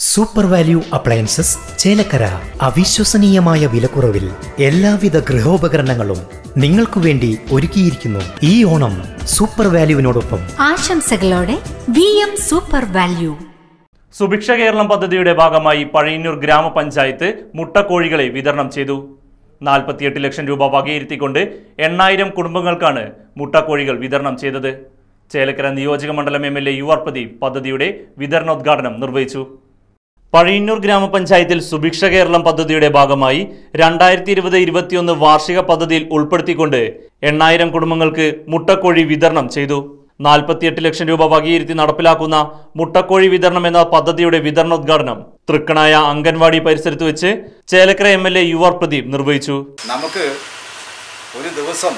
super value appliances Chelakkara അവിശ്വസനീയമായ വിലക്കുറവിൽ എല്ലാവിധ ഗൃഹോപകരണങ്ങളും നിങ്ങൾക്കു വേണ്ടി ഒരുക്കിയിരിക്കുന്നു ഈ ഓണം സൂപ്പർ വാല്യൂവിനോടൊപ്പം ആശംസകളോടെ V M super value Subhiksha Keralam പദ്ധതിയുടെ ഭാഗമായി പഴയന്നൂർ ഗ്രാമപഞ്ചായത്ത് മുട്ടക്കോഴികളെ വിതരണം ചെയ്തു നാൽപ്പത്തിയെട്ട് ലക്ഷം രൂപ വകയിരുത്തിക്കൊണ്ട് എണ്ണായിരം കുടുംബങ്ങൾക്കാണ് മുട്ടക്കോഴികൾ വിതരണം ചെയ്തത് ചേലക്കര നിയോജക മണ്ഡലം M L A U R Pradeep പദ്ധതിയുടെ വിതരണോദ്ഘാടനം നിർവഹിച്ചു പഴയന്നൂർ ഗ്രാമപഞ്ചായത്തിൽ സുഭിക്ഷ കേരളം പദ്ധതിയുടെ ഭാഗമായി രണ്ടായിരത്തി ഇരുപത് ഇരുപത്തിയൊന്ന് വാർഷിക പദ്ധതിയിൽ ഉൾപ്പെടുത്തിക്കൊണ്ട് എണ്ണായിരം കുടുംബങ്ങൾക്ക് മുട്ടക്കോഴി വിതരണം ചെയ്തു നാൽപ്പത്തിയെട്ട് ലക്ഷം രൂപ വകയിരുത്തി നടപ്പിലാക്കുന്ന മുട്ടക്കോഴി വിതരണം എന്ന പദ്ധതിയുടെ വിതരണോദ്ഘാടനം തൃക്കണായ അംഗൻവാടി പരിസരത്ത് വെച്ച് Chelakkara M L A U R Pradeep നിർവഹിച്ചു നമുക്ക് ഒരു ദിവസം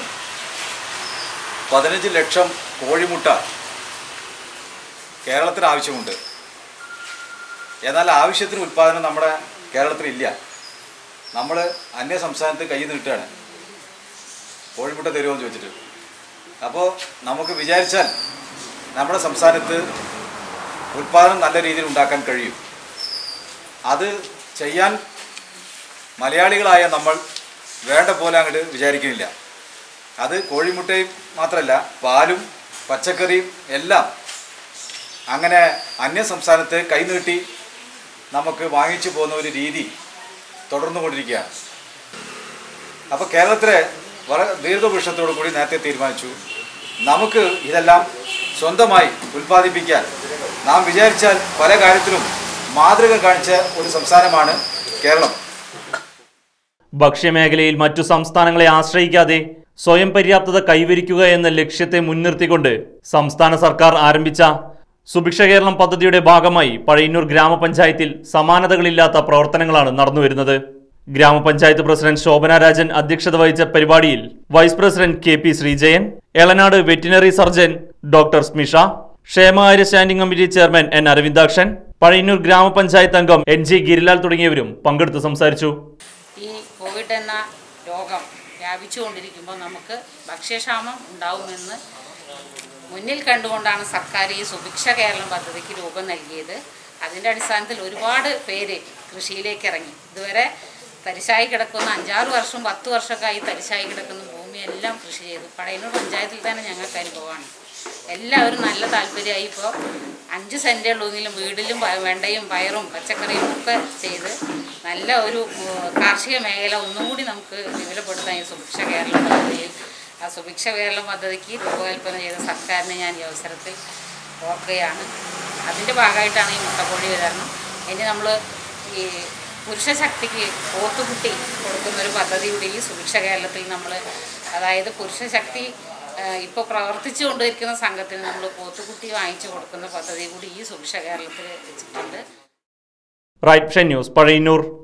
പതിനഞ്ച് ലക്ഷം കോഴിമുട്ട കേരളത്തിന് ആവശ്യമുണ്ട് എന്നാൽ ആവശ്യത്തിന് ഉൽപ്പാദനം നമ്മുടെ കേരളത്തിലില്ല നമ്മൾ അന്യ സംസ്ഥാനത്ത് കൈ നീട്ടുകയാണ് കോഴിമുട്ട തരുമോ എന്ന് ചോദിച്ചിട്ട് അപ്പോൾ നമുക്ക് വിചാരിച്ചാൽ നമ്മുടെ സംസ്ഥാനത്ത് ഉൽപ്പാദനം നല്ല രീതിയിൽ ഉണ്ടാക്കാൻ കഴിയും അത് ചെയ്യാൻ മലയാളികളായ നമ്മൾ വേണ്ട പോലെ അങ്ങോട്ട് വിചാരിക്കുന്നില്ല അത് കോഴിമുട്ടയും മാത്രമല്ല പാലും പച്ചക്കറിയും എല്ലാം അങ്ങനെ അന്യ സംസ്ഥാനത്ത് കൈനീട്ടി നമുക്ക് വാങ്ങിച്ചു പോകുന്ന ഒരു രീതി തുടർന്നു കൊണ്ടിരിക്കുകയാണ് അപ്പോൾ കേരളത്തിലെ വളരെ ദീർഘവൃക്ഷത്തോടു കൂടി നേരത്തെ തീരുമാനിച്ചു നമുക്ക് ഇതെല്ലാം സ്വന്തമായി ഉൽപ്പാദിപ്പിക്കാൻ നാം വിചാരിച്ചാൽ പല കാര്യത്തിലും മാതൃക കാണിച്ച ഒരു സംസ്ഥാനമാണ് കേരളം ഭക്ഷ്യമേഖലയിൽ മറ്റു സംസ്ഥാനങ്ങളെ ആശ്രയിക്കാതെ സ്വയം പര്യാപ്തത കൈവരിക്കുക എന്ന ലക്ഷ്യത്തെ മുൻനിർത്തിക്കൊണ്ട് സംസ്ഥാന സർക്കാർ ആരംഭിച്ച സുഭിക്ഷ കേരളം പദ്ധതിയുടെ ഭാഗമായി പഴയന്നൂർ ഗ്രാമപഞ്ചായത്തിൽ സമാനതകളില്ലാത്ത പ്രവർത്തനങ്ങളാണ് നടന്നുവരുന്നത് ഗ്രാമപഞ്ചായത്ത് പ്രസിഡന്റ് ശോഭന രാജൻ അധ്യക്ഷത വഹിച്ച പരിപാടിയിൽ vice president K P Sreejayan Elanad veterinary surgeon doctor Smisha ക്ഷേമകാര്യ standing committee chairman N Aravindakshan Pazhayannur grama panchayat അംഗം എൻ ജി ഗിരിലാൽ തുടങ്ങിയവരും പങ്കെടുത്ത് സംസാരിച്ചു ഈ കോവിഡ് എന്ന രോഗം വ്യാപിച്ചുകൊണ്ടിരിക്കുമ്പോൾ നമുക്ക് ഭക്ഷ്യക്ഷാമം ഉണ്ടാവുമെന്ന് മുന്നിൽ കണ്ടുകൊണ്ടാണ് സർക്കാർ ഈ സുഭിക്ഷ കേരളം പദ്ധതിക്ക് രൂപം നൽകിയത് അതിൻ്റെ അടിസ്ഥാനത്തിൽ ഒരുപാട് പേര് കൃഷിയിലേക്ക് ഇറങ്ങി ഇതുവരെ തരിശായി കിടക്കുന്ന അഞ്ചാറ് വർഷം പത്ത് വർഷമൊക്കെയായി തരിശായി കിടക്കുന്ന ഭൂമിയെല്ലാം കൃഷി ചെയ്തു പടയന്നൂർ പഞ്ചായത്തിൽ തന്നെ ഞങ്ങൾക്ക് അനുഭവമാണ് എല്ലാവരും നല്ല താല്പര്യമായി ഇപ്പോൾ അഞ്ച് സെൻറ്റേ ഉള്ളൂങ്കിലും വീടിലും പ- വെണ്ടയും പയറും പച്ചക്കറിയും ഒക്കെ ചെയ്ത് നല്ല ഒരു ഉം, കാർഷിക മേഖല ഒന്നും കൂടി നമുക്ക് വിപുലപ്പെടുത്താൻ ഈ സുഭിക്ഷ കേരള പദ്ധതിയിൽ ആ സുഭിക്ഷ കേരള പദ്ധതിക്ക് രൂപകൽപ്പന ചെയ്ത സർക്കാരിനെ ഞാൻ ഈ അവസരത്തിൽ ഓർക്കുകയാണ് അതിൻ്റെ ഭാഗമായിട്ടാണ് ഈ മുട്ടക്കോഴി വിതരണം ഇനി നമ്മൾ ഈ പുരുഷശക്തിക്ക് പോത്തുകുട്ടി കൊടുക്കുന്ന ഒരു പദ്ധതി കൂടി ഈ സുഭിക്ഷ കേരളത്തിൽ നമ്മൾ അതായത് പുരുഷശക്തി ഇപ്പോൾ പ്രവർത്തിച്ചു കൊണ്ടിരിക്കുന്ന സംഘത്തിന് നമ്മൾ പോത്തുകുട്ടി വാങ്ങിച്ചു കൊടുക്കുന്ന പദ്ധതി കൂടി ഈ സുഭിക്ഷ കേരളത്തിൽ വെച്ചിട്ടുണ്ട് റൈറ്റ് ന്യൂസ് പഴയന്നൂർ